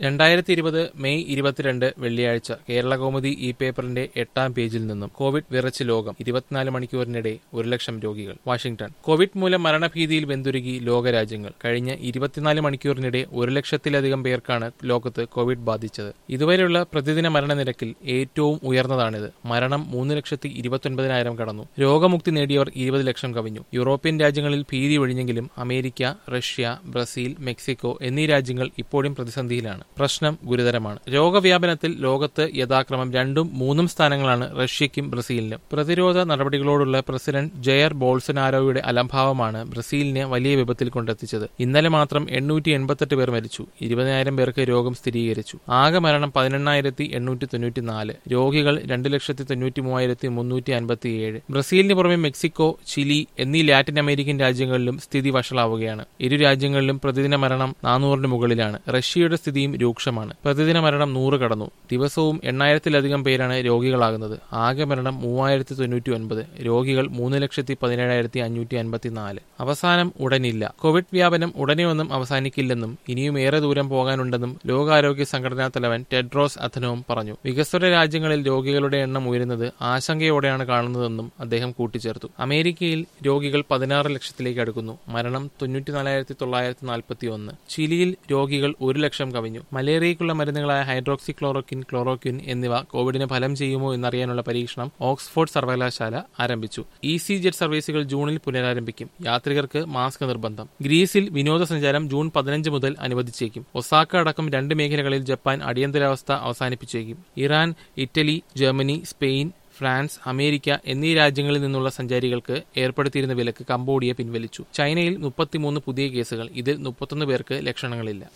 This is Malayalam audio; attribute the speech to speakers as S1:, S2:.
S1: രണ്ടായിരത്തി ഇരുപത് മെയ് ഇരുപത്തിരണ്ട് വെള്ളിയാഴ്ച കേരളകൗമുദി ഈ പേപ്പറിന്റെ എട്ടാം പേജിൽ നിന്നും കോവിഡ് വിറച്ച് ലോകം ഇരുപത്തിനാല് മണിക്കൂറിനിടെ ഒരു ലക്ഷം രോഗികൾ വാഷിംഗ്ടൺ കോവിഡ് മൂലം മരണഭീതിയിൽ വെന്തുരുകി ലോകരാജ്യങ്ങൾ കഴിഞ്ഞ ഇരുപത്തിനാല് മണിക്കൂറിനിടെ ഒരു ലക്ഷത്തിലധികം പേർക്കാണ് ലോകത്ത് കോവിഡ് ബാധിച്ചത് ഇതുവരെയുള്ള പ്രതിദിന മരണനിരക്കിൽ ഏറ്റവും ഉയർന്നതാണിത് മരണം മൂന്ന് ലക്ഷത്തി ഇരുപത്തൊൻപതിനായിരം കടന്നു രോഗമുക്തി നേടിയവർ ഇരുപത് ലക്ഷം കവിഞ്ഞു യൂറോപ്യൻ രാജ്യങ്ങളിൽ ഭീതി ഒഴിഞ്ഞെങ്കിലും അമേരിക്ക റഷ്യ ബ്രസീൽ മെക്സിക്കോ എന്നീ രാജ്യങ്ങൾ ഇപ്പോഴും പ്രതിസന്ധിയിലാണ് പ്രശ്നം ഗുരുതരമാണ് രോഗവ്യാപനത്തിൽ ലോകത്ത് യഥാക്രമം രണ്ടും മൂന്നും സ്ഥാനങ്ങളാണ് റഷ്യയ്ക്കും ബ്രസീലിനും പ്രതിരോധ നടപടികളോടുള്ള പ്രസിഡന്റ് ജയർ ബോൾസനാരോയുടെ അലംഭാവമാണ് ബ്രസീലിനെ വലിയ വിപത്തിൽ കൊണ്ടെത്തിച്ചത് ഇന്നലെ മാത്രം എണ്ണൂറ്റി എൺപത്തെട്ട് പേർ മരിച്ചു ഇരുപതിനായിരം പേർക്ക് രോഗം സ്ഥിരീകരിച്ചു ആകെ മരണം പതിനെണ്ണായിരത്തി എണ്ണൂറ്റി തൊണ്ണൂറ്റി നാല് രോഗികൾ രണ്ട് ലക്ഷത്തി തൊണ്ണൂറ്റി മൂവായിരത്തി മുന്നൂറ്റി അൻപത്തി ഏഴ് ബ്രസീലിന് പുറമെ മെക്സിക്കോ ചിലി എന്നീ ലാറ്റിൻ അമേരിക്കൻ രാജ്യങ്ങളിലും സ്ഥിതി വഷളാവുകയാണ് ഇരു രാജ്യങ്ങളിലും പ്രതിദിന മരണം നാനൂറിന് മുകളിലാണ് റഷ്യയുടെ സ്ഥിതിയും രൂക്ഷമാണ് പ്രതിദിന മരണം നൂറ് കടന്നു ദിവസവും എണ്ണായിരത്തിലധികം പേരാണ് രോഗികളാകുന്നത് ആകെ മരണം മൂവായിരത്തി തൊണ്ണൂറ്റി ഒൻപത് രോഗികൾ മൂന്ന് ലക്ഷത്തി പതിനേഴായിരത്തി അഞ്ഞൂറ്റി അൻപത്തി നാല് അവസാനം ഉടനില്ല കോവിഡ് വ്യാപനം ഉടനെ ഒന്നും അവസാനിക്കില്ലെന്നും ഇനിയും ഏറെ ദൂരം പോകാനുണ്ടെന്നും ലോകാരോഗ്യ സംഘടനാ തലവൻ ടെഡ്രോസ് അഥനോം പറഞ്ഞു വികസ്വര രാജ്യങ്ങളിൽ രോഗികളുടെ എണ്ണം ഉയരുന്നത് ആശങ്കയോടെയാണ് കാണുന്നതെന്നും അദ്ദേഹം കൂട്ടിച്ചേർത്തു അമേരിക്കയിൽ രോഗികൾ പതിനാറ് ലക്ഷത്തിലേക്ക് അടുക്കുന്നു മരണം തൊണ്ണൂറ്റിനാലായിരത്തി തൊള്ളായിരത്തി നാൽപ്പത്തി ഒന്ന് ചിലിയിൽ രോഗികൾ ഒരു ലക്ഷം കവിഞ്ഞു മലേറിയയ്ക്കുള്ള മരുന്നുകളായ ഹൈഡ്രോക്സി ക്ലോറോക്വിൻ ക്ലോറോക്വിൻ എന്നിവ കോവിഡിന് ഫലം ചെയ്യുമോ എന്നറിയാനുള്ള പരീക്ഷണം ഓക്സ്ഫോർഡ് സർവകലാശാല ആരംഭിച്ചു ഇ സി ജെറ്റ് സർവീസുകൾ ജൂണിൽ പുനരാരംഭിക്കും യാത്രികർക്ക് മാസ്ക് നിർബന്ധം ഗ്രീസിൽ വിനോദസഞ്ചാരം ജൂൺ പതിനഞ്ച് മുതൽ അനുവദിച്ചേക്കും ഒസാക്ക അടക്കം രണ്ട് മേഖലകളിൽ ജപ്പാൻ അടിയന്തരാവസ്ഥ അവസാനിപ്പിച്ചേക്കും Iran Italy Germany Spain France America എന്നീ രാജ്യങ്ങളിൽ നിന്നുള്ള സഞ്ചാരികൾക്ക് ഏർപ്പെടുത്തിയിരുന്ന വിലക്ക് കംബോഡിയ പിൻവലിച്ചു ചൈനയിൽ മുപ്പത്തിമൂന്ന് പുതിയ കേസുകൾ ഇതിൽ മുപ്പത്തൊന്ന് പേർക്ക് ലക്ഷണങ്ങളില്ല